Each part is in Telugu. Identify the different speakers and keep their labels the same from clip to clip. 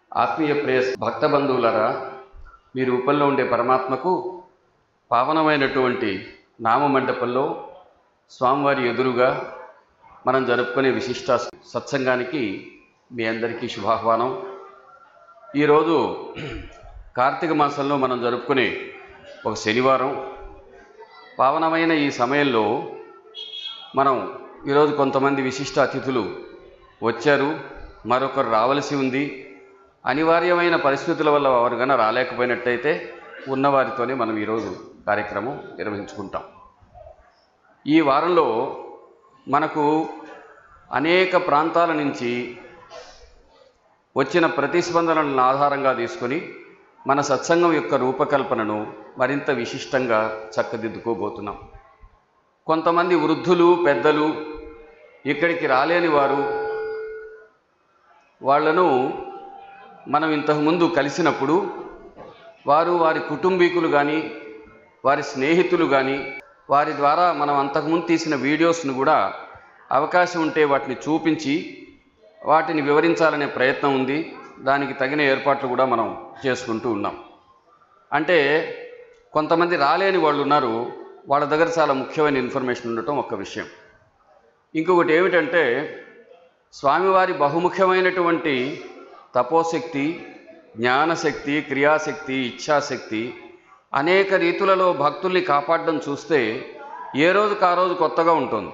Speaker 1: ఆత్మీయ ప్రేయ భక్త బంధువులరా మీ రూపంలో ఉండే పరమాత్మకు పావనమైనటువంటి నామమండపంలో స్వామివారి ఎదురుగా మనం జరుపుకునే విశిష్ట సత్సంగానికి మీ అందరికీ శుభాహ్వానం ఈరోజు కార్తీక మాసంలో మనం జరుపుకునే ఒక శనివారం పావనమైన ఈ సమయంలో మనం ఈరోజు కొంతమంది విశిష్ట అతిథులు వచ్చారు మరొకరు రావలసి ఉంది అనివార్యమైన పరిస్థితుల వల్ల వారు గన రాలేకపోయినట్టయితే ఉన్నవారితోనే మనం ఈరోజు కార్యక్రమం నిర్వహించుకుంటాం ఈ వారంలో మనకు అనేక ప్రాంతాల నుంచి వచ్చిన ప్రతిస్పందనలను ఆధారంగా తీసుకొని మన సత్సంగం యొక్క రూపకల్పనను మరింత విశిష్టంగా చక్కదిద్దుకోబోతున్నాం కొంతమంది వృద్ధులు పెద్దలు ఇక్కడికి రాలేని వారు వాళ్లను మనం ఇంతకుముందు కలిసినప్పుడు వారు వారి కుటుంబీకులు కానీ వారి స్నేహితులు కానీ వారి ద్వారా మనం అంతకుముందు తీసిన వీడియోస్ను కూడా అవకాశం ఉంటే వాటిని చూపించి వాటిని వివరించాలనే ప్రయత్నం ఉంది దానికి తగిన ఏర్పాట్లు కూడా మనం చేసుకుంటూ ఉన్నాం అంటే కొంతమంది రాలేని వాళ్ళు ఉన్నారు వాళ్ళ దగ్గర చాలా ముఖ్యమైన ఇన్ఫర్మేషన్ ఉండటం ఒక విషయం ఇంకొకటి ఏమిటంటే స్వామివారి బహుముఖ్యమైనటువంటి తపోశక్తి జ్ఞానశక్తి క్రియాశక్తి ఇచ్ఛాశక్తి అనేక రీతులలో భక్తుల్ని కాపాడడం చూస్తే ఏ రోజుకు ఆ రోజు కొత్తగా ఉంటుంది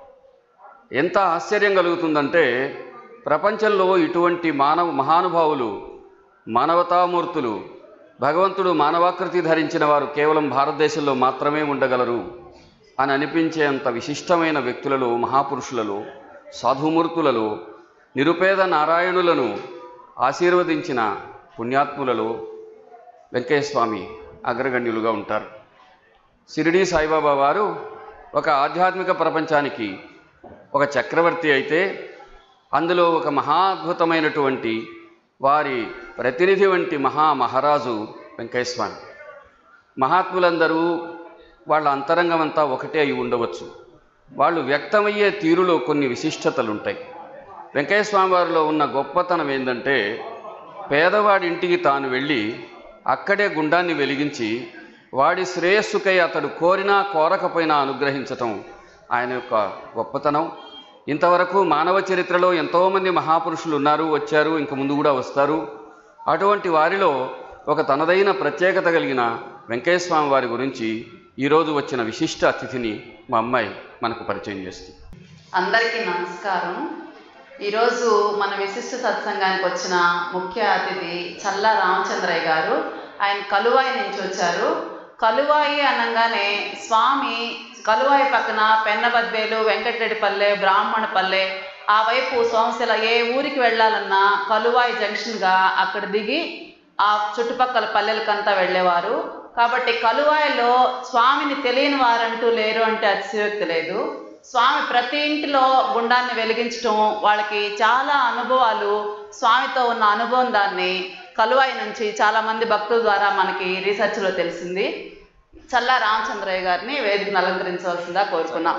Speaker 1: ఎంత ఆశ్చర్యం కలుగుతుందంటే ప్రపంచంలో ఇటువంటి మానవ మహానుభావులు మానవతామూర్తులు భగవంతుడు మానవాకృతి ధరించిన వారు కేవలం భారతదేశంలో మాత్రమే ఉండగలరు అని అనిపించేంత విశిష్టమైన వ్యక్తులలో మహాపురుషులలో సాధుమూర్తులలో నిరుపేద నారాయణులను ఆశీర్వదించిన పుణ్యాత్ములలో వెంకయ్యస్వామి అగ్రగణ్యులుగా ఉంటారు షిరిడీ సాయిబాబా వారు ఒక ఆధ్యాత్మిక ప్రపంచానికి ఒక చక్రవర్తి అయితే అందులో ఒక మహాద్భుతమైనటువంటి వారి ప్రతినిధి వంటి మహా మహారాజు వెంకయ్యస్వామి మహాత్ములందరూ వాళ్ళ అంతరంగం అంతా ఒకటే అయి ఉండవచ్చు వాళ్ళు వ్యక్తమయ్యే తీరులో కొన్ని విశిష్టతలు ఉంటాయి వెంకయ్యస్వామి వారిలో ఉన్న గొప్పతనం ఏంటంటే పేదవాడి ఇంటికి తాను వెళ్ళి అక్కడే గుండాన్ని వెలిగించి వాడి శ్రేయస్సుకై అతడు కోరినా కోరకపోయినా అనుగ్రహించటం ఆయన యొక్క గొప్పతనం ఇంతవరకు మానవ చరిత్రలో ఎంతోమంది మహాపురుషులు ఉన్నారు వచ్చారు ఇంక ముందు కూడా వస్తారు అటువంటి వారిలో ఒక తనదైన ప్రత్యేకత కలిగిన వెంకయ్యస్వామి వారి గురించి ఈరోజు వచ్చిన విశిష్ట అతిథిని మా అమ్మాయి మనకు పరిచయం చేస్తుంది
Speaker 2: అందరికీ నమస్కారం ఈరోజు మన విశిష్ట సత్సంగానికి వచ్చిన ముఖ్య అతిథి చల్ల రామచంద్రయ్య గారు ఆయన కలువాయి నుంచి వచ్చారు కలువాయి అనగానే స్వామి కలువాయి పక్కన పెన్నబద్వేలు వెంకటరెడ్డిపల్లె బ్రాహ్మణపల్లె ఆ వైపు సోమశిల ఏ ఊరికి వెళ్ళాలన్నా కలువాయి జంక్షన్గా అక్కడ దిగి ఆ చుట్టుపక్కల పల్లెలకంతా వెళ్ళేవారు కాబట్టి కలువాయిలో స్వామిని తెలియని వారంటూ లేరు అంటే అతిశయోక్తి లేదు స్వామి ప్రతి ఇంటిలో గుండాన్ని వెలిగించటం వాళ్ళకి చాలా అనుభవాలు స్వామితో ఉన్న అనుభవం దాన్ని కలువాయి నుంచి చాలామంది భక్తుల ద్వారా మనకి రీసెర్చ్లో తెలిసింది చల్లా రామచంద్రయ్య గారిని వేదికను అలంకరించవలసిందిగా కోరుకున్నాం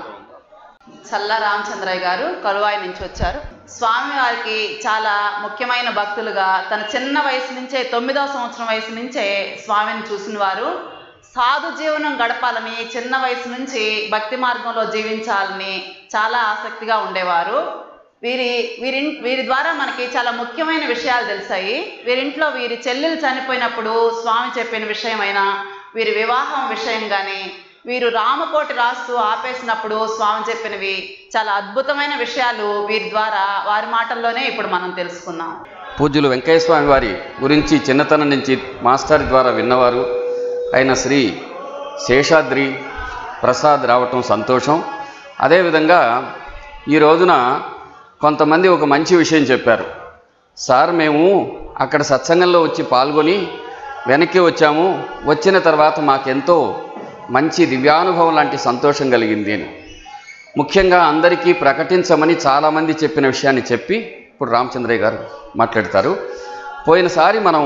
Speaker 2: చల్లా రామచంద్రయ్య గారు కలువాయి నుంచి వచ్చారు స్వామి వారికి చాలా ముఖ్యమైన భక్తులుగా తన చిన్న వయసు నుంచే తొమ్మిదవ సంవత్సరం వయసు నుంచే స్వామిని చూసిన వారు సాధు జీవనం గడపాలని చిన్న వయసు నుంచి భక్తి మార్గంలో జీవించాలని చాలా ఆసక్తిగా ఉండేవారు వీరి వీరి వీరి ద్వారా మనకి చాలా ముఖ్యమైన విషయాలు తెలిసాయి వీరింట్లో వీరి చెల్లెలు చనిపోయినప్పుడు స్వామి చెప్పిన విషయమైన వీరి వివాహం విషయం కానీ వీరు రామకోటి రాస్తూ ఆపేసినప్పుడు స్వామి చెప్పినవి చాలా అద్భుతమైన విషయాలు వీరి ద్వారా వారి మాటల్లోనే ఇప్పుడు మనం తెలుసుకున్నాం
Speaker 1: పూజ్యులు వెంకయ్యస్వామి వారి గురించి చిన్నతనం నుంచి మాస్టర్ ద్వారా విన్నవారు అయిన శ్రీ శేషాద్రి ప్రసాద్ రావటం సంతోషం అదేవిధంగా ఈ రోజున కొంతమంది ఒక మంచి విషయం చెప్పారు సార్ మేము అక్కడ సత్సంగంలో వచ్చి పాల్గొని వెనక్కి వచ్చాము వచ్చిన తర్వాత మాకెంతో మంచి దివ్యానుభవం లాంటి సంతోషం కలిగింది అని ముఖ్యంగా అందరికీ ప్రకటించమని చాలామంది చెప్పిన విషయాన్ని చెప్పి ఇప్పుడు రామచంద్రయ్య గారు మాట్లాడతారు పోయినసారి మనం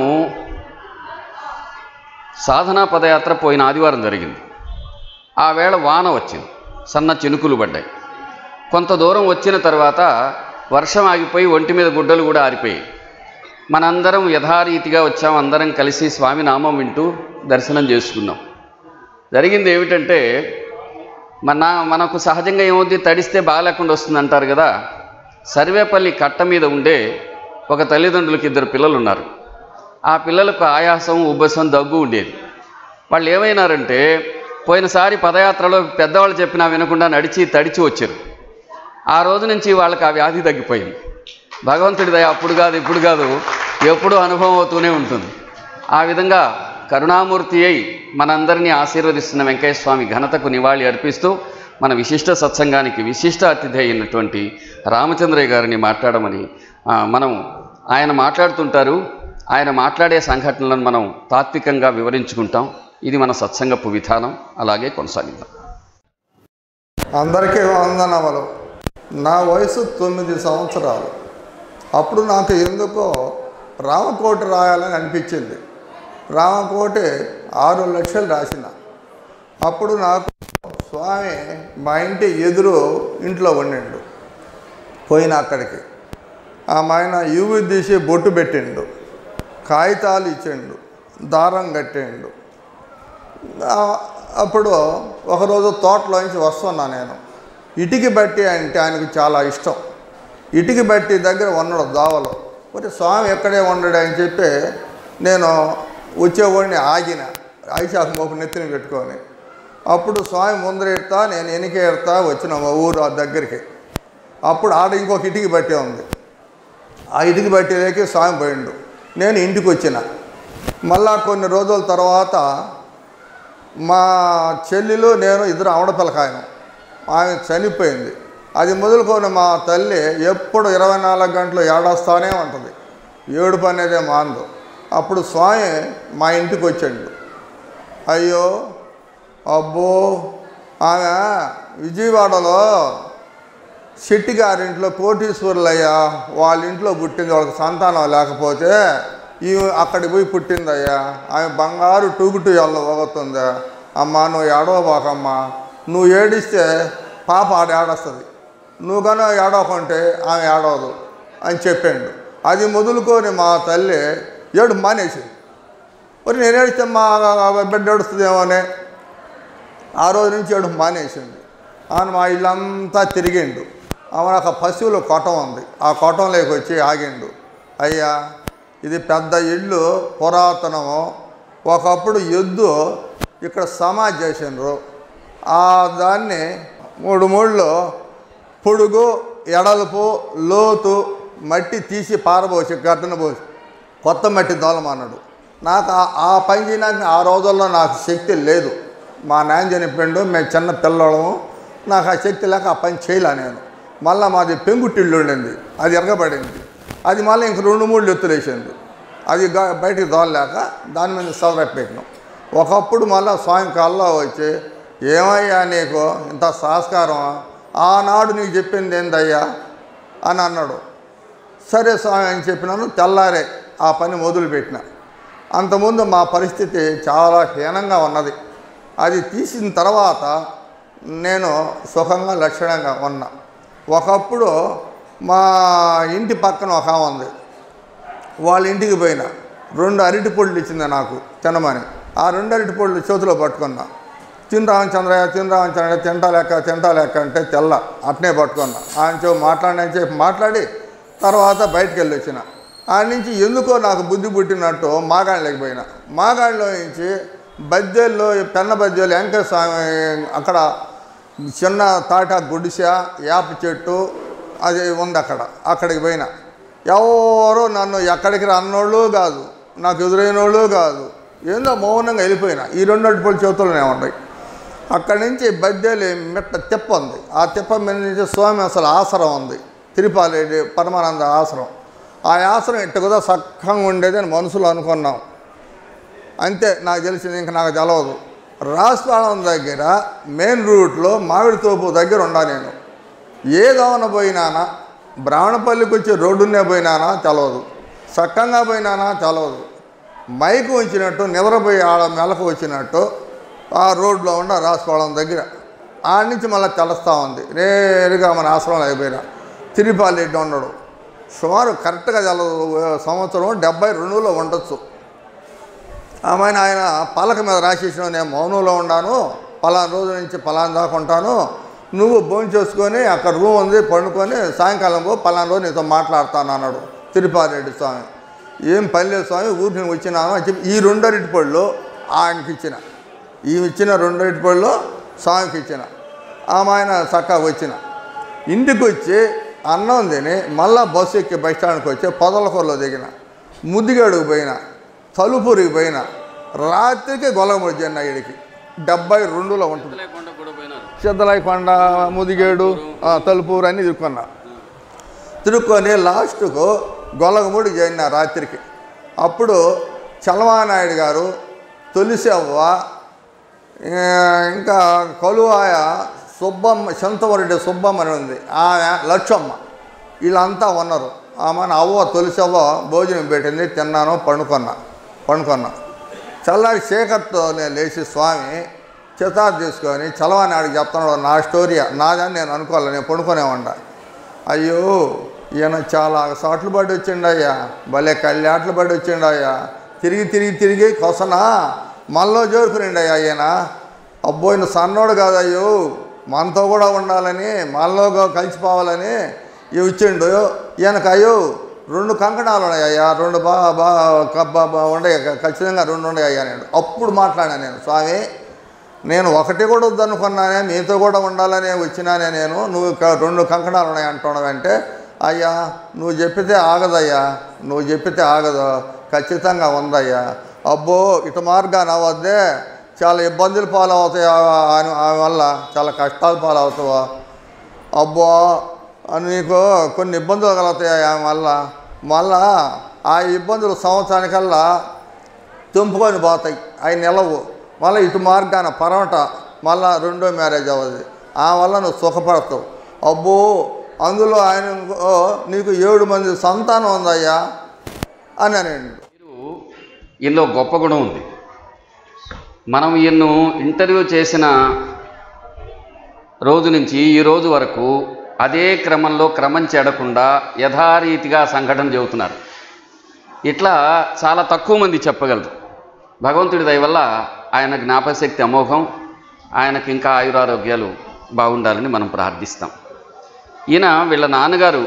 Speaker 1: సాధనా పదయాత్ర పోయిన ఆదివారం జరిగింది ఆ వేళ వాన వచ్చింది సన్న చినుకులు పడ్డాయి కొంత దూరం వచ్చిన తర్వాత వర్షం ఆగిపోయి ఒంటి మీద గుడ్డలు కూడా ఆరిపోయాయి మనందరం యథారీతిగా వచ్చాం అందరం కలిసి స్వామి నామం వింటూ దర్శనం చేసుకున్నాం జరిగింది ఏమిటంటే మన మనకు సహజంగా ఏమవుద్ది తడిస్తే బాగాలేకుండా వస్తుంది అంటారు కదా సర్వేపల్లి కట్ట మీద ఉండే ఒక తల్లిదండ్రులకి ఇద్దరు పిల్లలు ఉన్నారు ఆ పిల్లలకు ఆయాసం ఉబ్బసం దగ్గు ఉండేది వాళ్ళు ఏమైనారంటే పోయినసారి పదయాత్రలో పెద్దవాళ్ళు చెప్పినా వినకుండా నడిచి తడిచి వచ్చారు ఆ రోజు నుంచి వాళ్ళకి ఆ వ్యాధి తగ్గిపోయింది భగవంతుడి దయ అప్పుడు కాదు ఇప్పుడు కాదు ఎప్పుడూ అనుభవం అవుతూనే ఉంటుంది ఆ విధంగా కరుణామూర్తి అయి మనందరినీ ఆశీర్వదిస్తున్న వెంకయ్య స్వామి ఘనతకు నివాళి అర్పిస్తూ మన విశిష్ట సత్సంగానికి విశిష్ట అతిథి అయినటువంటి రామచంద్రయ్య గారిని మాట్లాడమని ఆ, మనం ఆయన మాట్లాడుతుంటారు ఆయన మాట్లాడే సంఘటనలను మనం తాత్వికంగా వివరించుకుంటాం ఇది మన సత్సంగపు విధానం అలాగే కొనసాగిద్దాం
Speaker 3: అందరికీ వందనములు నా వయసు తొమ్మిది సంవత్సరాలు అప్పుడు నాకు ఎందుకో రామకోటి రాయాలని అనిపించింది రామకోటి ఆరు లక్షలు రాసిన అప్పుడు నాకు స్వామి మా ఇంటి ఎదురు ఇంట్లో ఉండిండు పోయిన అక్కడికి ఆ ఆయన యూవి తీసి బొట్టు పెట్టిండు కాగితాలు ఇచ్చిండు దారం కట్టిండు ఆ- అప్పుడు ఒకరోజు తోటలోంచి వస్తున్నా నేను ఇటుకి బట్టి అంటే ఆయనకు చాలా ఇష్టం ఇటుకి బట్టి దగ్గర ఉన్నాడు దావలో మరి స్వామి ఎక్కడే ఉండడు అని చెప్పి నేను వచ్చేవాడిని ఆగిన ఐశాఖ మోపు నెత్తిన పెట్టుకొని అప్పుడు స్వామి ముందర ఎడతా నేను వెనక ఎడతా వచ్చిన మా ఊరు ఆ దగ్గరికి అప్పుడు ఆడ ఇంకొక ఇటుకి బట్టి ఉంది ఆ ఇటుకి బట్టిలోకి స్వామి పోయిండు నేను ఇంటికి వచ్చిన మళ్ళా కొన్ని రోజుల తర్వాత మా చెల్లెలు నేను ఇద్దరు ఆవిడపిల్లకాయను ఆమె చనిపోయింది అది మొదలుకొని మా తల్లి ఎప్పుడు ఇరవై నాలుగు గంటలు ఏడొస్తానే ఉంటుంది ఏడుపు అనేదే మాందు అప్పుడు స్వామి మా ఇంటికి వచ్చాడు అయ్యో అబ్బో ఆమె విజయవాడలో శెట్టి గారింట్లో కోటీశ్వరులయ్యా వాళ్ళ ఇంట్లో పుట్టింది వాళ్ళకి సంతానం లేకపోతే ఈ అక్కడికి పోయి పుట్టిందయ్యా ఆమె బంగారు టూగుటు ఎల్ల పోగొస్తుందా అమ్మా నువ్వు ఏడవబాకమ్మా నువ్వు ఏడిస్తే పాప ఆడ ఏడొస్తుంది నువ్వు కనుక ఏడవకుంటే ఆమె ఏడవదు అని చెప్పాడు అది మొదలుకొని మా తల్లి ఏడు మానేసింది మరి నేను ఏడిస్తే మా బిడ్డ ఏడుస్తుందేమో అని ఆ రోజు నుంచి ఏడు మానేసింది ఆయన మా ఇల్లంతా తిరిగిండు ఆమె ఒక పశువుల కొట్టం ఉంది ఆ కొట్టంలోకి వచ్చి ఆగిండు అయ్యా ఇది పెద్ద ఇల్లు పురాతనము ఒకప్పుడు ఎద్దు ఇక్కడ సమాజ్ చేసిండ్రు ఆ దాన్ని మూడు మూడులో పొడుగు ఎడల్పు లోతు మట్టి తీసి పారబోసి గడ్డన పోసి కొత్త మట్టి దోలమన్నాడు నాకు ఆ- ఆ పని చేయడానికి ఆ రోజుల్లో నాకు శక్తి లేదు మా నాయన చనిపోయిండు మేము చిన్న పిల్లలము నాకు ఆ శక్తి లేక ఆ పని చేయలే నేను మళ్ళీ మాది పెంకుటిల్లు ఉండింది అది ఎరగబడింది అది మళ్ళీ ఇంక రెండు మూడు ఎత్తులు వేసింది అది గా- బయటికి దోలలేక దాని మీద సదరపెట్టినాం ఒకప్పుడు మళ్ళీ సాయంకాలంలో వచ్చి ఏమయ్యా నీకు ఇంత సంస్కారం ఆనాడు నీకు చెప్పింది ఏందయ్యా అని అన్నాడు సరే స్వామి అని చెప్పినాను తెల్లారే ఆ పని మొదలుపెట్టిన అంతకుముందు మా పరిస్థితి చాలా హీనంగా ఉన్నది అది తీసిన తర్వాత నేను సుఖంగా లక్షణంగా ఉన్నా ఒకప్పుడు మా ఇంటి పక్కన ఒక ఆమె ఉంది వాళ్ళ ఇంటికి పోయిన రెండు అరటి పళ్ళు ఇచ్చింది నాకు తినమని ఆ రెండు అరటి పళ్ళు చేతిలో పట్టుకున్నా తిని రామచంద్రయ్య తిని రామచంద్రయ్య తింటా లెక్క తింటా లెక్క అంటే తెల్ల అట్నే పట్టుకున్నా ఆయన చో మాట్లాడని చెప్పి మాట్లాడి తర్వాత బయటికి వెళ్ళి వచ్చిన ఆ నుంచి ఎందుకో నాకు బుద్ధి పుట్టినట్టు మాగాళ్ళకి పోయిన మాగాళ్ళలో నుంచి బద్దెల్లో పెన్న బద్దెలు వెంకట స్వామి అక్కడ చిన్న తాట గుడిసె యాప చెట్టు అది ఉంది అక్కడ అక్కడికి పోయిన ఎవరో నన్ను ఎక్కడికి రన్నోళ్ళు కాదు నాకు ఎదురైన వాళ్ళు కాదు ఏందో మౌనంగా వెళ్ళిపోయినా ఈ రెండు అడ్డుపల్లి చేతుల్లోనే ఉన్నాయి అక్కడి నుంచి బద్దెలి మిట్ట తిప్ప ఉంది ఆ తిప్ప మీద నుంచి స్వామి అసలు ఆసరం ఉంది తిరుపాలి పరమానంద ఆసరం ఆ ఆసరం ఇట్ట కూడా సక్కంగా ఉండేది అని మనసులో అనుకున్నాం అంతే నాకు తెలిసింది ఇంకా నాకు తెలవదు రాజపాలెం దగ్గర మెయిన్ రూట్లో మామిడి తోపు దగ్గర ఉన్నా నేను ఏ దవన పోయినానా బ్రాహ్మణపల్లికి వచ్చి రోడ్డునే పోయినానా తెలవదు సక్కంగా పోయినానా తెలవదు మైకు వచ్చినట్టు నిద్రపోయి ఆడ మెలకు వచ్చినట్టు ఆ రోడ్లో ఉన్న రాజపాలెం దగ్గర ఆడ నుంచి మళ్ళీ తెలుస్తూ ఉంది నేరుగా మన ఆశ్రమం అయిపోయినా తిరుపాలి రెడ్డి ఉన్నాడు సుమారు కరెక్ట్గా చాలా సంవత్సరం డెబ్బై రెండులో ఉండొచ్చు ఆమెను ఆయన పలక మీద రాసేసిన నేను మౌనంలో ఉన్నాను పలానా రోజు నుంచి పలానా దాకా ఉంటాను నువ్వు భోజనం చేసుకొని అక్కడ రూమ్ ఉంది పండుకొని సాయంకాలం పో పలానా రోజు నీతో మాట్లాడతాను అన్నాడు తిరుపారెడ్డి స్వామి ఏం పల్లె స్వామి ఊరికి నేను వచ్చినాను అని చెప్పి ఈ రెండరిటి పళ్ళు ఆయనకి ఇచ్చిన ఈ ఇచ్చిన రెండరిటి పళ్ళు స్వామికి ఇచ్చిన ఆమె ఆయన చక్కగా వచ్చిన ఇంటికి వచ్చి అన్నం తిని మళ్ళా బస్సు ఎక్కి బస్ స్టాండ్కి వచ్చి పొదలకూరలో దిగిన ముద్దిగాడుకు పోయిన తలుపూరికి పోయిన రాత్రికి గొల్లమూడి చెన్న ఇడికి డెబ్బై రెండులో ఉంటుంది
Speaker 1: లేకుండా కూడా పోయినారు
Speaker 3: సిద్ధలాయకొండ ముదిగేడు ఆ, తలుపూరు అన్నీ తిరుక్కున్నా తిరుక్కొని లాస్ట్కు గొల్లగమూడి చేరిన రాత్రికి అప్పుడు చలవానాయుడు గారు తొలిసవ్వ ఆ, ఇంకా కలువాయ సుబ్బమ్మ శంతవరెడ్డి సుబ్బమ్మ అని ఉంది ఆమె లక్షమ్మ వీళ్ళంతా ఉన్నారు ఆమె అవ్వ తొలిసవ్వ భోజనం పెట్టింది తిన్నాను పండుకున్నా పండుకున్నా చల్లారి శేఖర్తో నేను లేచి స్వామి చితార్ తీసుకొని చలవానాడికి చెప్తున్నాడు నా స్టోరీ నాదని నేను అనుకోవాలి నేను పండుకునేవాడ అయ్యో ఈయన చాలా సాట్లు పడి వచ్చిండయ్యా భలే కళ్యాట్లు పడి వచ్చిండయ్యా తిరిగి తిరిగి తిరిగి కొసనా మనలో జోరుకునిండయ్యా ఈయన అబ్బో ఈయన సన్నోడు కాదయ్యో మనతో కూడా ఉండాలని మనలో గా- కలిసిపోవాలని ఇవి ఇచ్చిండు ఈయనకు అయ్యో రెండు కంకణాలు ఉన్నాయ్యా రెండు బా బా కబ్బా బా ఉండయి ఖచ్చితంగా రెండు ఉన్నాయ్యా నేను అప్పుడు మాట్లాడాను నేను స్వామి నేను ఒకటి కూడా వద్దనుకున్నానే మీతో కూడా ఉండాలనే వచ్చినానే నేను నువ్వు క- రెండు కంకణాలు ఉన్నాయి అంటున్నావంటే అయ్యా నువ్వు చెప్పితే ఆగదయ్యా నువ్వు చెప్పితే ఆగదు ఖచ్చితంగా ఉందయ్యా అబ్బో ఇటు మార్గాన వద్దే చాలా ఇబ్బందులు పాలవుతాయి ఆ- ఆ- ఆమె వల్ల చాలా కష్టాలు పాలవుతావా అబ్బో అని నీకు కొన్ని ఇబ్బందులు కలుగుతాయి ఆమె వల్ల మళ్ళా ఆ ఇబ్బందులు సంవత్సరానికల్లా తెంపుకొని పోతాయి అవి నిలవు మళ్ళీ ఇటు మార్గాన పరమట మళ్ళా రెండో మ్యారేజ్ అవ్వదు ఆ వల్ల నువ్వు సుఖపడతావు అబ్బో అందులో ఆయన ఓ, నీకు ఏడు మంది సంతానం ఉందయ్యా అని అని
Speaker 1: మీరు ఈయనలో గొప్ప గుణం ఉంది మనం ఈయన్ను ఇంటర్వ్యూ చేసిన రోజు నుంచి ఈ రోజు వరకు అదే క్రమంలో క్రమం చెడకుండా యథారీతిగా సంఘటన చెబుతున్నారు ఇట్లా చాలా తక్కువ మంది చెప్పగలరు భగవంతుడి దయ వల్ల ఆయన జ్ఞాపకశక్తి అమోఘం ఆయనకు ఇంకా ఆయురారోగ్యాలు బాగుండాలని మనం ప్రార్థిస్తాం ఈయన వీళ్ళ నాన్నగారు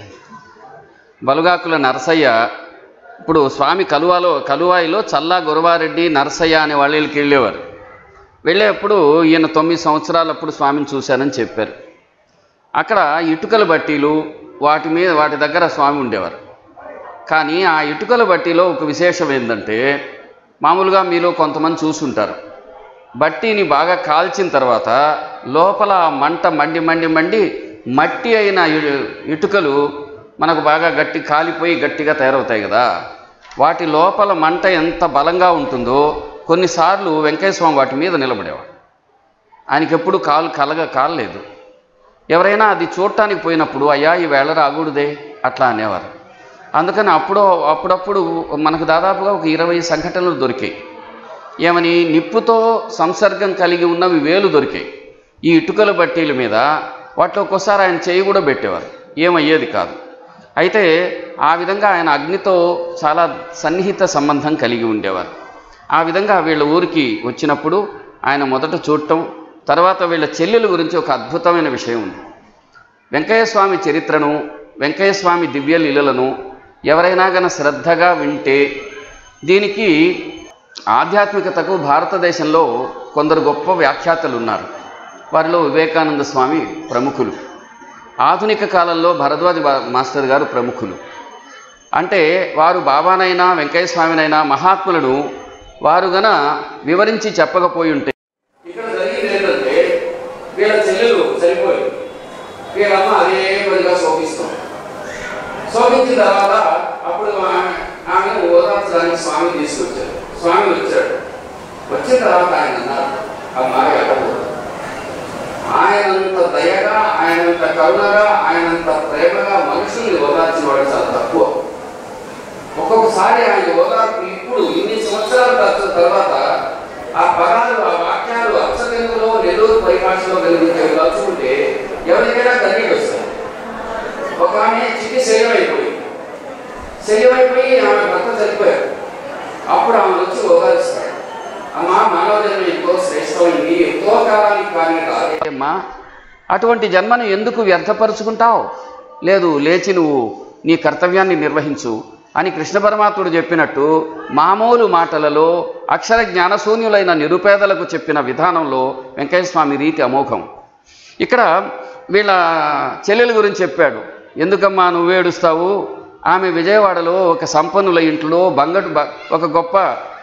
Speaker 1: బలుగాకుల నరసయ్య ఇప్పుడు స్వామి కలువాలో కలువాయిలో చల్లా గురవారెడ్డి నరసయ్య అనే వాళ్ళకి వెళ్ళేవారు వెళ్ళేటప్పుడు ఈయన తొమ్మిది సంవత్సరాలప్పుడు స్వామిని చూశానని చెప్పారు అక్కడ ఇటుకల బట్టీలు వాటి మీద వాటి దగ్గర స్వామి ఉండేవారు కానీ ఆ ఇటుకల బట్టీలో ఒక విశేషం ఏంటంటే మామూలుగా మీలో కొంతమంది చూసుంటారు బట్టీని బాగా కాల్చిన తర్వాత లోపల ఆ మంట మండి మండి మండి మట్టి అయిన ఇ- ఇటుకలు మనకు బాగా గట్టి కాలిపోయి గట్టిగా తయారవుతాయి కదా వాటి లోపల మంట ఎంత బలంగా ఉంటుందో కొన్నిసార్లు వెంకయ్య స్వామి వాటి మీద నిలబడేవాడు ఆయనకి ఎప్పుడు కాలు కలగ కాలేదు ఎవరైనా అది చూడటానికి పోయినప్పుడు అయ్యా ఈ వేళ రాకూడదే అట్లా అనేవారు అందుకని అప్పుడు అప్పుడప్పుడు మనకు దాదాపుగా ఒక ఇరవై సంఘటనలు దొరికాయి ఏమని నిప్పుతో సంసర్గం కలిగి ఉన్నవి వేలు దొరికాయి ఈ ఇటుకల బట్టీల మీద వాటిలో ఒక్కోసారి ఆయన చేయి కూడా పెట్టేవారు ఏమయ్యేది కాదు అయితే ఆ విధంగా ఆయన అగ్నితో చాలా సన్నిహిత సంబంధం కలిగి ఉండేవారు ఆ విధంగా వీళ్ళ ఊరికి వచ్చినప్పుడు ఆయన మొదట చూడటం తర్వాత వీళ్ళ చెల్లెల గురించి ఒక అద్భుతమైన విషయం ఉంది వెంకయ్య స్వామి చరిత్రను వెంకయ్య స్వామి దివ్య లీలలను ఎవరైనా గన శ్రద్ధగా వింటే దీనికి ఆధ్యాత్మికతకు భారతదేశంలో కొందరు గొప్ప వ్యాఖ్యాతలు ఉన్నారు వారిలో వివేకానంద స్వామి ప్రముఖులు ఆధునిక కాలంలో భరద్వాజ బా- మాస్టర్ గారు ప్రముఖులు అంటే వారు బాబానైనా వెంకయ్య స్వామినైనా మహాత్ములను వారు గన వివరించి చెప్పకపోయి ఉంటే ఇక్కడ జరిగింది ఏంటంటే వీళ్ళ చెల్లెలు చనిపోయి వీళ్ళమ్మ అదే పనిగా శోభిస్తాం శోభించిన తర్వాత అప్పుడు ఆమె ఆమెను ఓదార్చడానికి స్వామి తీసుకొచ్చారు స్వామి వచ్చాడు వచ్చిన తర్వాత ఆయన అన్నారు అమ్మా వెళ్ళకూడదు ఆయనంత దయగా ఆయనంత కరుణగా ఆయనంత ప్రేమగా మనుషుల్ని ఓదార్చిన వాడు చాలా తక్కువ ఒక్కొక్కసారి ఆయన ఓదార్పు ఇప్పుడు ఇన్ని సంవత్సరాల తర్వా- తర్వాత ఆ పదాలు ఆ వాక్యాలు అచ్చతెంగులో నెల్లూరు పరిభాషలో కలిగించేవి కలుసుకుంటే ఎవరికైనా కన్నీళ్ళు వస్తాయి ఒక ఆమె చిట్టి శరీరం అయిపోయింది చనిపోయాడు అప్పుడు ఆమె వచ్చి ఓదారుస్తాడు అమ్మా మానవ జన్మ ఎంతో శ్రేష్టమైంది ఎంతో కాలానికి కానీ రాదేమ్మా అటువంటి జన్మను ఎందుకు వ్యర్థపరుచుకుంటావు లేదు లేచి నువ్వు నీ కర్తవ్యాన్ని నిర్వహించు అని కృష్ణ పరమాత్ముడు చెప్పినట్టు మామూలు మాటలలో అక్షర జ్ఞానశూన్యులైన నిరుపేదలకు చెప్పిన విధానంలో వెంకయ్య స్వామి రీతి అమోఘం ఇక్కడ వీళ్ళ చెల్లెల గురించి చెప్పాడు ఎందుకమ్మా నువ్వు ఏడుస్తావు ఆమె విజయవాడలో ఒక సంపన్నుల ఇంట్లో బంగటు బ ఒక గొప్ప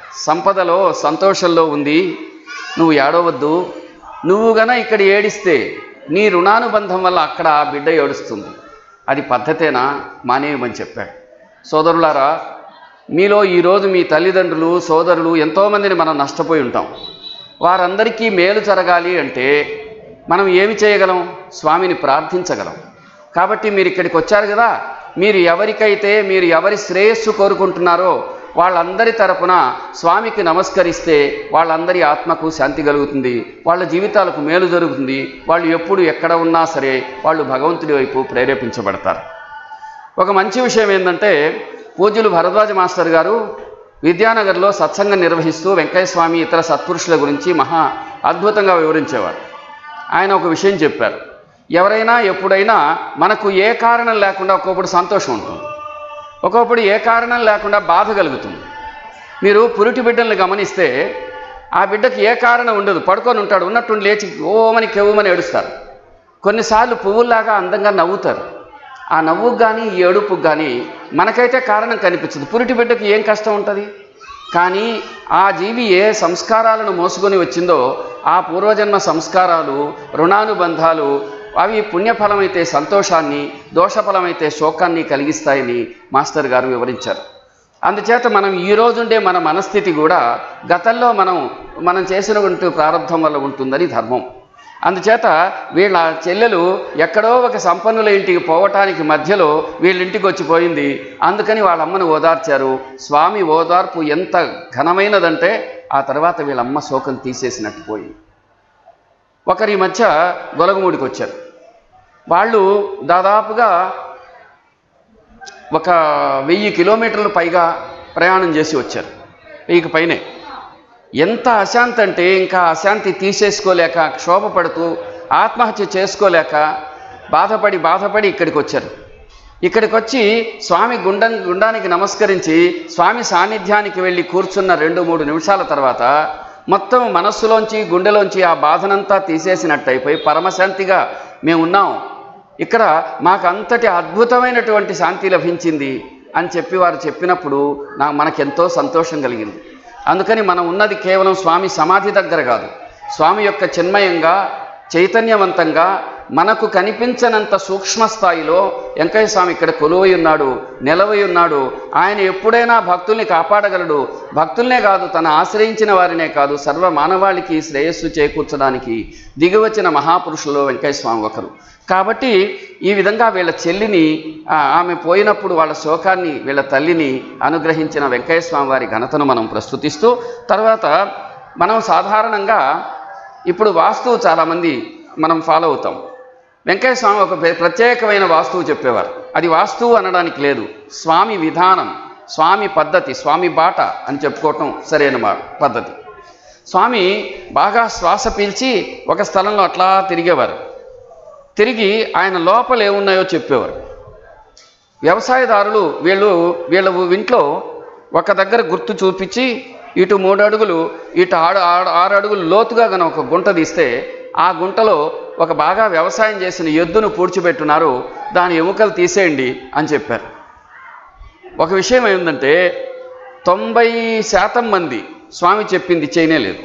Speaker 1: సంపదలో సంతోషంలో ఉంది నువ్వు ఏడవద్దు నువ్వు గన ఇక్కడ ఏడిస్తే నీ రుణానుబంధం వల్ల అక్కడ ఆ బిడ్డ ఏడుస్తుంది అది పద్ధతేనా మానేయమని చెప్పాడు సోదరులారా మీలో ఈరోజు మీ తల్లిదండ్రులు సోదరులు ఎంతోమందిని మనం నష్టపోయి ఉంటాం వారందరికీ మేలు జరగాలి అంటే మనం ఏమి చేయగలం స్వామిని ప్రార్థించగలం కాబట్టి మీరు ఇక్కడికి వచ్చారు కదా మీరు ఎవరికైతే మీరు ఎవరి శ్రేయస్సు కోరుకుంటున్నారో వాళ్ళందరి తరపున స్వామికి నమస్కరిస్తే వాళ్ళందరి ఆత్మకు శాంతి కలుగుతుంది వాళ్ళ జీవితాలకు మేలు జరుగుతుంది వాళ్ళు ఎప్పుడు ఎక్కడ ఉన్నా సరే వాళ్ళు భగవంతుడి వైపు ప్రేరేపించబడతారు ఒక మంచి విషయం ఏంటంటే పూజ్యులు భరద్వాజ మాస్టర్ గారు విద్యానగర్లో సత్సంగం నిర్వహిస్తూ వెంకయ్య స్వామి ఇతర సత్పురుషుల గురించి మహా అద్భుతంగా వివరించేవారు ఆయన ఒక విషయం చెప్పారు ఎవరైనా ఎప్పుడైనా మనకు ఏ కారణం లేకుండా ఒక్కొక్కడు సంతోషం ఉంటుంది ఒక్కొక్కడు ఏ కారణం లేకుండా బాధ కలుగుతుంది మీరు పురిటి బిడ్డల్ని గమనిస్తే ఆ బిడ్డకి ఏ కారణం ఉండదు పడుకొని ఉంటాడు ఉన్నట్టుండి లేచి ఓమని కెవ్వమని ఏడుస్తారు కొన్నిసార్లు పువ్వుల్లాగా అందంగా నవ్వుతారు ఆ నవ్వుకు కానీ ఈ ఏడుపుకు కానీ మనకైతే కారణం కనిపించదు పురిటి బిడ్డకి ఏం కష్టం ఉంటుంది కానీ ఆ జీవి ఏ సంస్కారాలను మోసుకొని వచ్చిందో ఆ పూర్వజన్మ సంస్కారాలు రుణానుబంధాలు అవి పుణ్యఫలమైతే సంతోషాన్ని దోషఫలమైతే శోకాన్ని కలిగిస్తాయని మాస్టర్ గారు వివరించారు అందుచేత మనం ఈ రోజుండే మన మనస్థితి కూడా గతంలో మనం మనం చేసినటువంటి ప్రారంభం వల్ల ఉంటుందని ధర్మం అందుచేత వీళ్ళ చెల్లెలు ఎక్కడో ఒక సంపన్నుల ఇంటికి పోవటానికి మధ్యలో వీళ్ళ ఇంటికి వచ్చిపోయింది అందుకని వాళ్ళ అమ్మను ఓదార్చారు స్వామి ఓదార్పు ఎంత ఘనమైనదంటే ఆ తర్వాత వీళ్ళమ్మ శోకం తీసేసినట్టు పోయింది ఒకరి మధ్య గొలగమూడికి వచ్చారు వాళ్ళు దాదాపుగా ఒక వెయ్యి కిలోమీటర్లు పైగా ప్రయాణం చేసి వచ్చారు వెయ్యికి పైనే ఎంత అశాంతి అంటే ఇంకా అశాంతి తీసేసుకోలేక క్షోభపడుతూ ఆత్మహత్య చేసుకోలేక బాధపడి బాధపడి ఇక్కడికి వచ్చారు ఇక్కడికి వచ్చి స్వామి గుండం గుండానికి నమస్కరించి స్వామి సాన్నిధ్యానికి వెళ్ళి కూర్చున్న రెండు మూడు నిమిషాల తర్వాత మొత్తం మనస్సులోంచి గుండెలోంచి ఆ బాధనంతా తీసేసినట్టు అయిపోయి పరమశాంతిగా మేము ఉన్నాం ఇక్కడ మాకు అంతటి అద్భుతమైనటువంటి శాంతి లభించింది అని చెప్పి వారు చెప్పినప్పుడు నా మనకెంతో సంతోషం కలిగింది అందుకని మనం ఉన్నది కేవలం స్వామి సమాధి దగ్గర కాదు స్వామి యొక్క చిన్మయంగా చైతన్యవంతంగా మనకు కనిపించనంత సూక్ష్మ స్థాయిలో వెంకయ్య స్వామి ఇక్కడ కొలువై ఉన్నాడు నిలవై ఉన్నాడు ఆయన ఎప్పుడైనా భక్తుల్ని కాపాడగలడు భక్తుల్నే కాదు తన ఆశ్రయించిన వారినే కాదు సర్వ మానవాళికి శ్రేయస్సు చేకూర్చడానికి దిగివచ్చిన మహాపురుషుల్లో వెంకయ్య స్వామి ఒకరు కాబట్టి ఈ విధంగా వీళ్ళ చెల్లిని ఆ, ఆమె పోయినప్పుడు వాళ్ళ శోకాన్ని వీళ్ళ తల్లిని అనుగ్రహించిన వెంకయ్య స్వామి వారి ఘనతను మనం ప్రస్తుతిస్తూ తర్వాత మనం సాధారణంగా ఇప్పుడు వాస్తువు చాలామంది మనం ఫాలో అవుతాం వెంకయ్య స్వామి ఒక ప్ర- ప్రత్యేకమైన వాస్తువు చెప్పేవారు అది వాస్తువు అనడానికి లేదు స్వామి విధానం స్వామి పద్ధతి స్వామి బాట అని చెప్పుకోవటం సరైన మా పద్ధతి స్వామి బాగా శ్వాస పీల్చి ఒక స్థలంలో అట్లా తిరిగేవారు తిరిగి ఆయన లోపల ఏమున్నాయో చెప్పేవారు వ్యవసాయదారులు వీళ్ళు వీళ్ళ ఇంట్లో ఒక దగ్గర గుర్తు చూపించి ఇటు మూడు అడుగులు ఇటు ఆరు ఆరు ఆరు అడుగులు లోతుగా గన ఒక గుంట తీస్తే ఆ గుంటలో ఒక బాగా వ్యవసాయం చేసిన ఎద్దును పూడ్చిపెట్టున్నారు దాని ఎముకలు తీసేయండి అని చెప్పారు ఒక విషయం ఏంటంటే తొంభై శాతం మంది స్వామి చెప్పింది చేయనేలేదు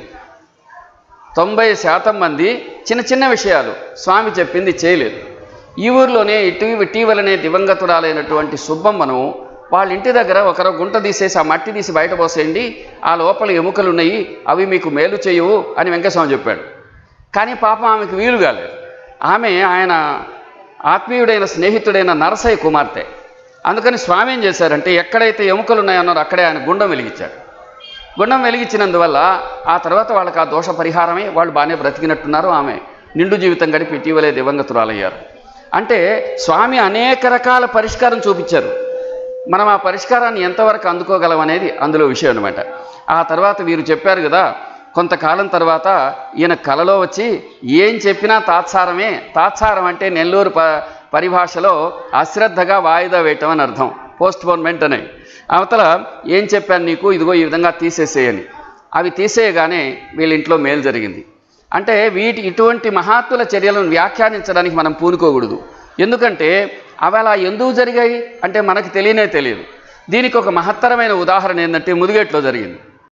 Speaker 1: తొంభై శాతం మంది చిన్న చిన్న విషయాలు స్వామి చెప్పింది చేయలేదు ఈ ఊర్లోనే ఇటు ఇటీవలనే దివంగతురాలైనటువంటి సుబ్బమ్మను వాళ్ళ ఇంటి దగ్గర ఒకరు గుంట తీసేసి ఆ మట్టి తీసి బయట పోసేయండి ఆ లోపల ఎముకలు ఉన్నాయి అవి మీకు మేలు చేయవు అని వెంకటస్వామి చెప్పాడు కానీ పాపం ఆమెకు వీలు కాలేదు ఆమె ఆయన ఆత్మీయుడైన స్నేహితుడైన నరసయ్య కుమార్తె అందుకని స్వామి ఏం చేశారంటే ఎక్కడైతే ఎముకలు ఉన్నాయన్నారో అక్కడే ఆయన గుండం వెలిగించాడు గుండం వెలిగించినందువల్ల ఆ తర్వాత వాళ్ళకి ఆ దోష పరిహారమే వాళ్ళు బాగానే బ్రతికినట్టున్నారు ఆమె నిండు జీవితం గడిపి ఇటీవలే దివంగతురాలయ్యారు అంటే స్వామి అనేక రకాల పరిష్కారం చూపించారు మనం ఆ పరిష్కారాన్ని ఎంతవరకు అందుకోగలం అనేది అందులో విషయం అనమాట ఆ తర్వాత వీరు చెప్పారు కదా కొంతకాలం తర్వాత ఈయన కలలో వచ్చి ఏం చెప్పినా తాత్సారమే తాత్సారం అంటే నెల్లూరు ప పరిభాషలో అశ్రద్ధగా వాయిదా వేయటం అని అర్థం పోస్ట్పోన్మెంట్ అని అవతల ఏం చెప్పాను నీకు ఇదిగో ఈ విధంగా తీసేసేయని అవి తీసేయగానే వీళ్ళ ఇంట్లో మేలు జరిగింది అంటే వీటి ఇటువంటి మహాత్ముల చర్యలను వ్యాఖ్యానించడానికి మనం పూనుకోకూడదు ఎందుకంటే అవి అలా ఎందుకు జరిగాయి అంటే మనకు తెలియనే తెలియదు దీనికి ఒక మహత్తరమైన ఉదాహరణ ఏంటంటే ముదిగేట్లో జరిగింది